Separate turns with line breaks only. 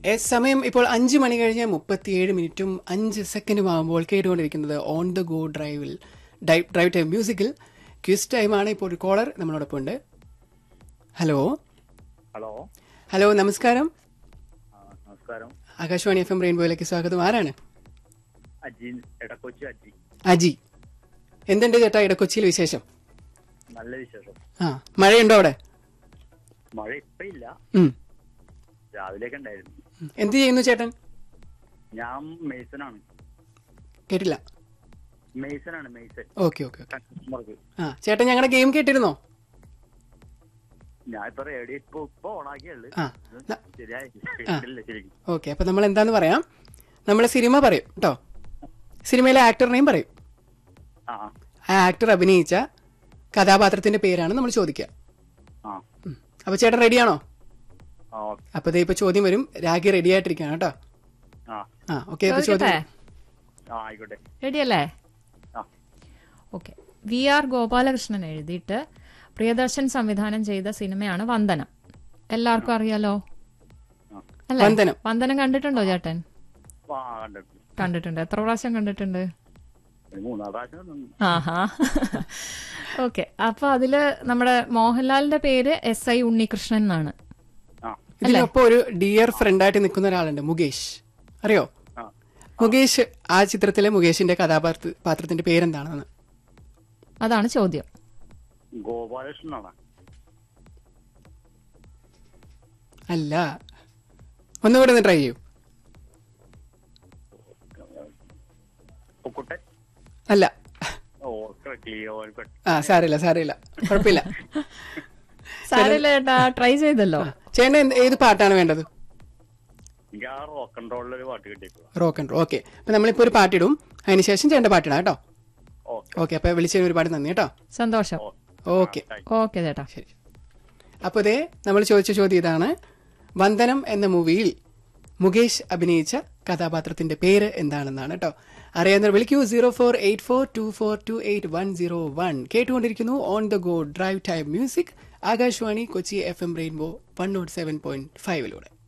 S സമയം ഇപ്പോൾ അഞ്ച് മണി കഴിഞ്ഞ് മുപ്പത്തിയേഴ് മിനിറ്റും അഞ്ച് സെക്കൻഡും ആകുമ്പോൾ കേട്ടുകൊണ്ടിരിക്കുന്നത് ഓൺ ദ ഗോ ഡ്രൈവിൽ ഡൈ- ഡ്രൈവ് ടൈം മ്യൂസിക്കിൽ ക്വിസ് ടൈമാണ് ഇപ്പോൾ ഒരു കോളർ നമ്മളോടൊപ്പം ഉണ്ട് ഹലോ
ഹലോ
ഹലോ നമസ്കാരം
ആ, നമസ്കാരം
ആകാശവാണി എഫ് എം റെയിൻബോയിലേക്ക് സ്വാഗതം ആരാണ്
അജി എടക്കൊച്ചി അജി
അജി എന്തുണ്ട് ചേട്ടാ ഇടക്കൊച്ചിയിൽ വിശേഷം
നല്ല വിശേഷം
ആ മഴയുണ്ടോ അവിടെ
മഴ ഇപ്പൊ ഇല്ല
ഉം.
രാവിലെയൊക്കെ ഉണ്ടായിരുന്നു
എന്ത് ചെയ്യുന്നു ചേട്ടൻ
ഞാൻ മേസനാണ്
കേട്ടില്ല
മേസനാണ് മേസൻ
ഓക്കെ ഓക്കെ ഓക്കെ
കസ്റ്റമർക്ക്
ആ ചേട്ടൻ ഞങ്ങളുടെ ഗെയിം കേട്ടിരുന്നോ
ഞാൻ ഇപ്പൊ റേഡിയോ ഇപ്പൊ ഇപ്പൊ ഓണാക്കിയുള്ളു
ആ ന-
ശരിയായി കേട്ടില്ല ശരിക്കും
ഓക്കെ അപ്പൊ നമ്മൾ എന്താന്ന് പറയാം നമ്മൾ സിനിമ പറയും കേട്ടോ സിനിമയിലെ ആക്ടറിനെയും പറയും
ആ
ആ ആക്ടർ അഭിനയിച്ച കഥാപാത്രത്തിന്റെ പേരാണ് നമ്മൾ ചോദിക്കുക
ആ
ഉം. അപ്പൊ ചേട്ടൻ റെഡിയാണോ
ആ ഓക്കെ
അപ്പൊ ദേ ഇപ്പൊ ചോദ്യം വരും രാഗി റെഡി ആയിട്ടിരിക്കുകയാണ് കേട്ടോ
ആ
ആ ഓക്കെ അപ്പൊ
ചോദിക്കട്ടെ
ചോദ്യം
ആ ആയിക്കോട്ടെ
റെഡിയല്ലേ
ആ
ഓക്കെ വി ആർ ഗോപാലകൃഷ്ണൻ എഴുതിയിട്ട് പ്രിയദർശൻ സംവിധാനം ചെയ്ത സിനിമയാണ് വന്ദനം എല്ലാവർക്കും അറിയാലോ
ആ.
അല്ലേ
വന്ദനം.
വന്ദനം കണ്ടിട്ടുണ്ടോ ചേട്ടൻ
ആ കണ്ടിട്ടുണ്ട്
കണ്ടിട്ടുണ്ട് എത്ര പ്രാവശ്യം കണ്ടിട്ടുണ്ട്
ഒരു മൂന്നാം പ്രാവശ്യം കണ്ടു.
ആഹാ ഓക്കെ അപ്പൊ അതില് നമ്മുടെ മോഹൻലാലിന്റെ പേര് എസ് ഐ ഉണ്ണികൃഷ്ണൻ എന്നാണ്
ആ
ഇതിനൊപ്പം ഒരു ഡിയർ ഫ്രണ്ടായിട്ട് നിൽക്കുന്ന ഒരാളുണ്ട് മുകേഷ് അറിയോ
ആ
മുകേഷ് ആ ചിത്രത്തിലെ മുകേഷിന്റെ കഥാപാത്ര പാത്രത്തിന്റെ പേരെന്താണെന്ന്
അതാണ് ചോദ്യം
ഗോപാലകൃഷ്ണനാണ്
അല്ല ഒന്നുകൂടെ ഒന്ന് ട്രൈ ചെയ്യൂ
പൊക്കുട്ടൻ
അല്ല
ഓ ക്ലിയോ
ആ സാരമില്ല സാരമില്ല കുഴപ്പമില്ല
സാരല്ല ചേട്ടാ ട്രൈ ചെയ്തല്ലോ
ചേട്ടൻ എന്ത്- ഏത് പാട്ടാണ് വേണ്ടത്
എനിക്ക് ആ റോക്ക് ആൻഡ് റോളിലൊരു പാട്ട് കിട്ടിയപ്പോ
റോക്ക് ആൻഡ് റോൾ ഓക്കെ അപ്പൊ നമ്മളിപ്പോ ഒരു പാട്ടിടും അതിനുശേഷം ചേട്ടൻ്റെ പാട്ടിടാം കേട്ടോ
ഓക്കെ
ഓക്കെ അപ്പൊ വിളിച്ചതിന് ഒരുപാട് നന്ദി കേട്ടോ
സന്തോഷം
ഓക്കെ
ഓക്കെ ചേട്ടാ
ശരി അപ്പോൾ ഇതേ നമ്മൾ ചോദിച്ച ചോദ്യം ഇതാണ് വന്ദനം എന്ന മൂവിയിൽ മുകേഷ് അഭിനയിച്ച കഥാപാത്രത്തിന്റെ പേര് എന്താണെന്നാണ് കേട്ടോ അറിയാവുന്നവർ വിളിക്കൂ zero four eight four two four two eight one zero one കേട്ടുകൊണ്ടിരിക്കുന്നു on the go drive time music Akashvani Kochi F M rainbow one nought seven point ഫൈവിലൂടെ